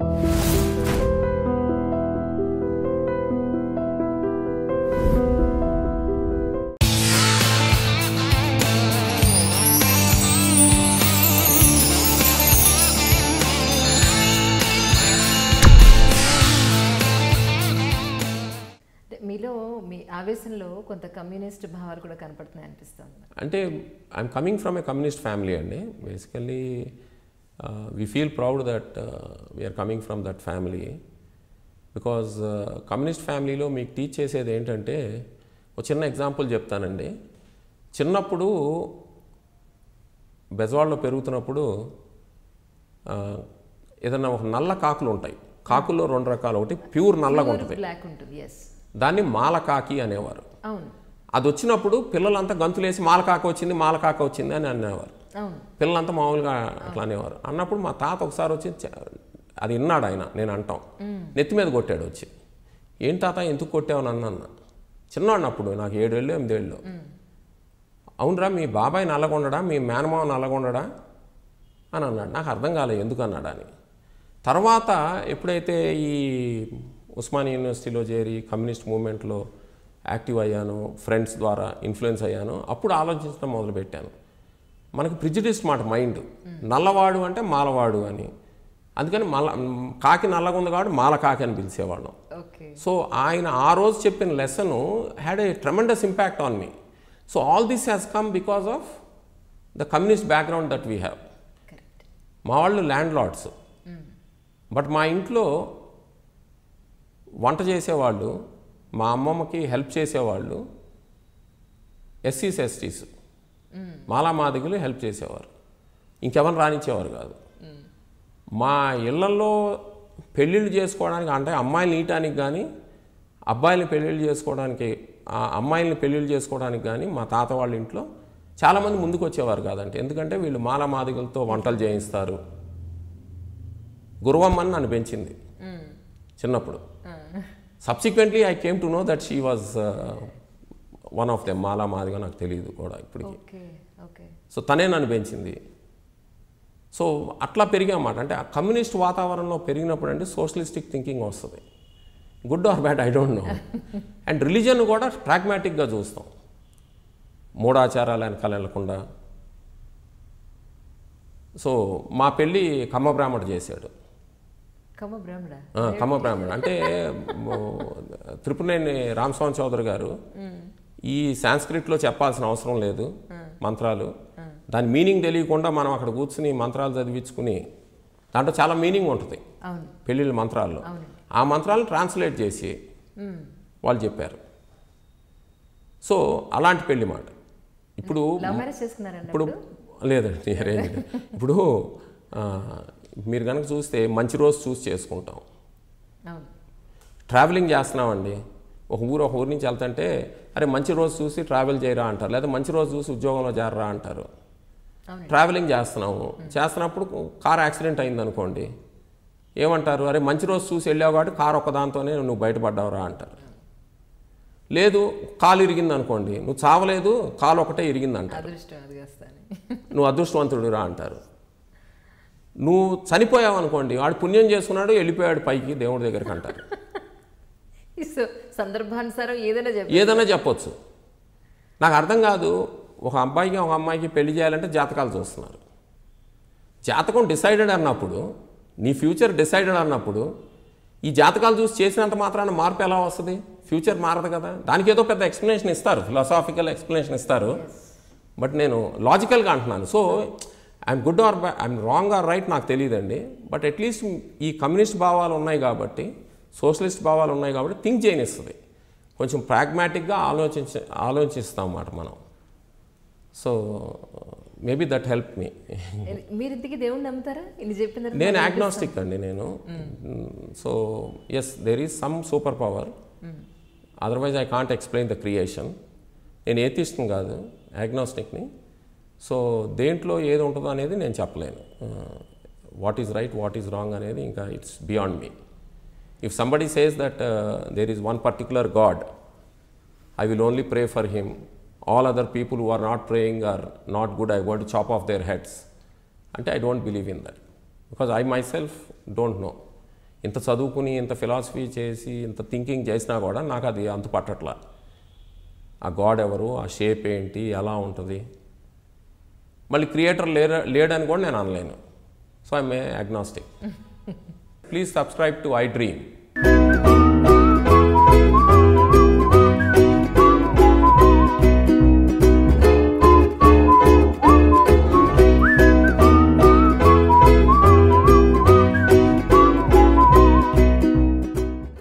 అంటే మీలో మీ ఆవేశంలో కొంత కమ్యూనిస్ట్ భావాలు కూడా కనపడుతున్నాయి అనిపిస్తుంది అంటే I'm coming from a communist family అండి basically we feel proud that we are coming from that family because communist ఫ్యామిలీలో మీకు టీచ్ చేసేది ఏంటంటే ఒక చిన్న ఎగ్జాంపుల్ చెప్తానండి చిన్నప్పుడు బెజవాడలో పెరుగుతున్నప్పుడు ఆ, ఏదన్నా ఒక నల్ల కాకులు ఉంటాయి కాకుల్లో రెండు రకాలు ఒకటి ప్యూర్ నల్లగా ఉంటుంది బ్లాక్ ఉంటుంది ఎస్ దాన్ని మాలకాకి అనేవారు అవును అది వచ్చినప్పుడు పిల్లలంతా గంతులేసి మాలకాక వచ్చింది మాలకాక వచ్చింది అని అనేవారు అవును పిల్లలంతా మామూలుగా అట్లా అనేవారు అన్నప్పుడు మా తాత ఒకసారి వచ్చి చ- అది విన్నాడు ఆయన నేను అంటాం నెత్తి మీద కొట్టాడు వచ్చి ఏం తాత ఎందుకు కొట్టావు నన్ను అన్న చిన్నవాడిని అప్పుడు నాకు ఏడేళ్ళు ఎనిమిదేళ్ళు అవునరా మీ బాబాయ్ నల్లగొండడా మీ మేనమావ నల్లగొండడా అని అన్నాడు నాకు అర్థం కాలేదు ఎందుకు అన్నాడు అని తర్వాత ఎప్పుడైతే ఈ ఉస్మానియా యూనివర్సిటీలో చేరి కమ్యూనిస్ట్ మూమెంట్లో యాక్టివ్ అయ్యాను ఫ్రెండ్స్ ద్వారా ఇన్ఫ్లుయెన్స్ అయ్యాను అప్పుడు ఆలోచించడం మొదలుపెట్టాను మనకి ప్రిజిడిస్ట్ మాట మైండ్ నల్లవాడు అంటే మాలవాడు అని అందుకని మల కాకి నల్లగా ఉంది కాబట్టి మాల కాకి అని పిలిచేవాళ్ళం ఓకే సో ఆయన ఆ రోజు చెప్పిన lesson had a tremendous impact on me so all this has come because of the communist background that we have correct మా వాళ్ళు ల్యాండ్ లార్డ్స్ బట్ మా ఇంట్లో వంట చేసేవాళ్ళు మా అమ్మమ్మకి హెల్ప్ చేసేవాళ్ళు ఎస్సీస్ ఎస్టీస్ మాలా మాదిగులు హెల్ప్ చేసేవారు ఇంకెవరు రానిచ్చేవారు కాదు మా ఇళ్లలో పెళ్ళిళ్ళు చేసుకోవడానికి అంటే అమ్మాయిలు నీయటానికి కానీ అబ్బాయిల్ని పెళ్ళిళ్ళు చేసుకోవడానికి ఆ అమ్మాయిల్ని పెళ్ళిళ్ళు చేసుకోవడానికి కానీ మా తాత వాళ్ళ ఇంట్లో చాలామంది ముందుకు వచ్చేవారు కాదంటే ఎందుకంటే వీళ్ళు మాల మాదిగలతో వంటలు చేయిస్తారు గురువమ్మని నన్ను పెంచింది చిన్నప్పుడు subsequently I came to know that she was one of them Mala Madiga నాకు తెలియదు కూడా ఇప్పటికి ఓకే ఓకే సో తనే నన్ను పెంచింది సో అట్లా పెరిగామాట అంటే ఆ కమ్యూనిస్ట్ వాతావరణంలో పెరిగినప్పుడు అంటే సోషలిస్టిక్ థింకింగ్ వస్తుంది good or bad I don't know and religion కూడా ప్రాగ్మాటిక్గా చూస్తాం మూఢాచారాలు వెనకాల వెళ్లకుండా సో మా పెళ్ళి కమ్మ బ్రాహ్మడు చేశాడు కమ్మ బ్రాహ్మణ ఆ, కమ్మ బ్రాహ్మణుడు అంటే ఓ, త్రిపురనేని రామస్వామి చౌదరి గారు ఈ సాంస్క్రిట్లో చెప్పాల్సిన అవసరం లేదు మంత్రాలు దాని మీనింగ్ తెలియకుండా మనం అక్కడ కూర్చుని మంత్రాలు చదివించుకుని దాంట్లో చాలా మీనింగ్ ఉంటుంది అవును పెళ్ళిళ్ళ మంత్రాల్లో ఆ మంత్రాలను ట్రాన్స్లేట్ చేసి వాళ్ళు చెప్పారు సో అలాంటి పెళ్లి మాట ఇప్పుడు లవ్ మ్యారేజ్ చేసుకున్నారండి ఇప్పుడు లేదండి అరేంజ్ ఇప్పుడు ఆ, మీరు కనుక చూస్తే మంచి రోజు చూసి చేసుకుంటాం అవును ట్రావెలింగ్ చేస్తున్నామండి ఒక ఊరు ఒక ఊరి నుంచి వెళ్తుంటే అరే మంచి రోజు చూసి ట్రావెల్ చేయరా అంటారు లేదా మంచి రోజు చూసి ఉద్యోగంలో చేరరా అంటారు అవునండి. ట్రావెలింగ్ చేస్తున్నాము చేస్తున్నప్పుడు కార్ యాక్సిడెంట్ అయింది అనుకోండి ఏమంటారు అరే మంచి రోజు చూసి వెళ్ళావు కాబట్టి కారు ఒక్కదాంతోనే నువ్వు బయటపడ్డావురా అంటారు లేదు కాలు ఇరిగింది అనుకోండి నువ్వు చావలేదు కాలు ఒకటే ఇరిగింది అంటారు అదృష్టం అది వస్తాను నువ్వు అదృష్టవంతుడురా అంటారు నువ్వు చనిపోయావు అనుకోండి వాడు పుణ్యం చేసుకున్నాడు వెళ్ళిపోయాడు పైకి దేవుడి దగ్గరికి అంటారు సో సందర్భానుసారం ఏదైనా చెప్పి ఏదైనా చెప్పొచ్చు నాకు అర్థం కాదు ఒక అబ్బాయికి ఒక అమ్మాయికి పెళ్లి చేయాలంటే జాతకాలు చూస్తున్నారు జాతకం డిసైడెడ్ అన్నప్పుడు నీ ఫ్యూచర్ డిసైడెడ్ అన్నప్పుడు ఈ జాతకాలు చూసి చేసినంత మాత్రాన మార్పు ఎలా వస్తుంది ఫ్యూచర్ మారదు కదా దానికి ఏదో పెద్ద ఎక్స్ప్లెనేషన్ ఇస్తారు ఫిలాసాఫికల్ ఎక్స్ప్లెనేషన్ ఇస్తారు బట్ నేను లాజికల్గా అంటున్నాను so I'm good or I'm wrong or right నాకు తెలియదండి బట్ అట్లీస్ట్ ఈ కమ్యూనిస్ట్ భావాలు ఉన్నాయి కాబట్టి సోషలిస్ట్ భావాలు ఉన్నాయి కాబట్టి థింక్ చేయనిస్తుంది కొంచెం ప్రాగ్మాటిక్గా ఆలోచించ ఆలోచిస్తాం అన్నమాట మనం so maybe that help me మీరు ఇంతకీ దేవుణ్ణి నమ్ముతారా ఇన్ని చెప్పిన తర్వాత నేను యాగ్నోస్టిక్ అండి నేను so yes there is some super power otherwise I can't explain the creation నేను ఏతిస్ట్ని కాదు యాగ్నోస్టిక్ని సో దేంట్లో ఏది ఉంటుందో అనేది నేను చెప్పలేను what is right what is wrong అనేది ఇంకా it's beyond me if somebody says that there is one particular god I will only pray for him. All other people who are not praying are not good. I want to chop off their heads. And I don't believe in that. Because I myself don't know. ఇంత చదువుకుని ఇంత philosophy చేసి ఇంత thinking చేసినా కూడా నాకు అది అంతు పట్టట్లా ఆ గాడ్ ఎవరు ఆ షేప్ ఏంటి ఎలా ఉంటుంది మళ్ళీ క్రియేటర్ లేర లేడని కూడా నేను అనలేను so I'm a agnostic please subscribe to I dream